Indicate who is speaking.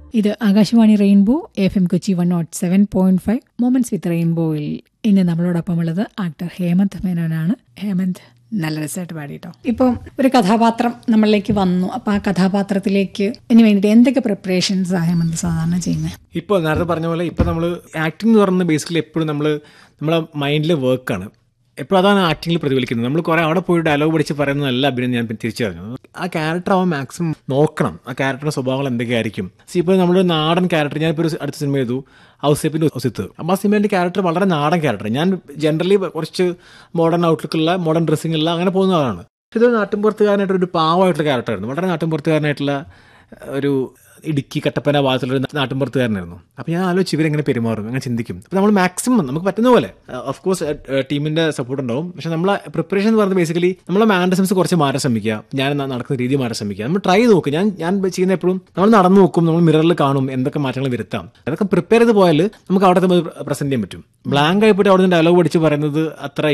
Speaker 1: ഇത് Akashvani rainbow F M Kochi one not seven point five moments with റെയിൻബോയിൽ ഇന്ന് നമ്മളോടൊപ്പമുള്ളത് ആക്ടർ ഹേമന്ത് മേനോനാണ് ഹേമന്ത് നല്ല രസമായിട്ട് പാടിട്ടോ ഇപ്പം ഒരു കഥാപാത്രം നമ്മളിലേക്ക് വന്നു അപ്പൊ ആ കഥാപാത്രത്തിലേക്ക് ഇനി വേണ്ടിയിട്ട് എന്തൊക്കെ പ്രിപ്പറേഷൻസ് ആ ഹേമന്ത് സാധാരണ ചെയ്യുന്നത്
Speaker 2: ഇപ്പോൾ നേരത്തെ പറഞ്ഞ പോലെ ഇപ്പോൾ നമ്മൾ ആക്ടിംഗ് എന്ന് പറയുന്നത് ബേസിക്കലി എപ്പോഴും നമ്മൾ നമ്മളെ മൈൻഡിലെ വർക്കാണ് എപ്പോഴും അതാണ് ആക്ടിങ്ങിൽ പ്രതിഫലിക്കുന്നത് നമ്മൾ കുറേ അവിടെ പോയി ഡയലോഗ് പഠിച്ച് പറയുന്നതല്ല അഭിനയം ഞാൻ തിരിച്ചറിഞ്ഞു ആ ക്യാരക്ടർ ആവാൻ മാക്സിമം നോക്കണം ആ ക്യാരക്ടറുടെ സ്വഭാവങ്ങൾ എന്തൊക്കെയായിരിക്കും സി ഇപ്പോൾ നമ്മൾ നാടൻ ക്യാരക്ടർ ഞാനിപ്പോൾ ഒരു അടുത്ത സിനിമ ചെയ്തു ഔസേപ്പിൻ്റെ ഒസിത്ത് അപ്പോൾ ആ സിനിമേൻ്റെ ക്യാരക്ടർ വളരെ നാടൻ ക്യാരക്ടർ ഞാൻ ജനറലി കുറച്ച് മോഡേൺ ഔട്ട്ലുക്കുള്ള മോഡേൺ ഡ്രസ്സിംഗ് ഉള്ള അങ്ങനെ പോകുന്ന ആളാണ് ഇത് നാട്ടിൻപുറത്തുകാരനായിട്ട് ഒരു പാവമായിട്ടുള്ള ക്യാരക്ടറായിരുന്നു വളരെ നാട്ടിൻപുറത്തുകാരനായിട്ടുള്ള ഒരു ഇടുക്കി കട്ടപ്പന ഭാഗത്തുള്ള ഒരു നാട്ടിൻപുറത്തുകാരനായിരുന്നു അപ്പോൾ ഞാൻ ആലോചിച്ച് ഇവരെങ്ങനെ പെരുമാറും അങ്ങനെ ചിന്തിക്കും അപ്പോൾ നമ്മൾ മാക്സിമം നമുക്ക് പറ്റുന്ന പോലെ ഓഫ് കോഴ്സ് ടീമിന്റെ സപ്പോർട്ട് ഉണ്ടാവും പക്ഷെ നമ്മളെ പ്രിപ്പറേഷൻ എന്ന് പറയുന്നത് ബേസിക്കലി നമ്മളെ മാൻഡസംസ് കുറച്ച് മാറാൻ ശ്രമിക്കുക ഞാൻ ന- നടക്കുന്ന രീതി മാറാൻ ശ്രമിക്കുക നമ്മൾ ട്രൈ നോക്കും ഞാൻ ഞാൻ ചെയ്യുന്ന എപ്പോഴും നമ്മൾ നടന്നു നോക്കും നമ്മൾ മിററിൽ കാണും എന്തൊക്കെ മാറ്റങ്ങൾ വരുത്താം അതൊക്കെ പ്രിപ്പയർ ചെയ്ത് പോയാൽ നമുക്ക് അവിടെ പ്രസന്റ് ചെയ്യാൻ പറ്റും ബ്ലാങ്ക് ആയി പോയിട്ട് അവിടെ നിന്ന് ഡയലോഗ് പഠിച്ച് പറയുന്നത് അത്ര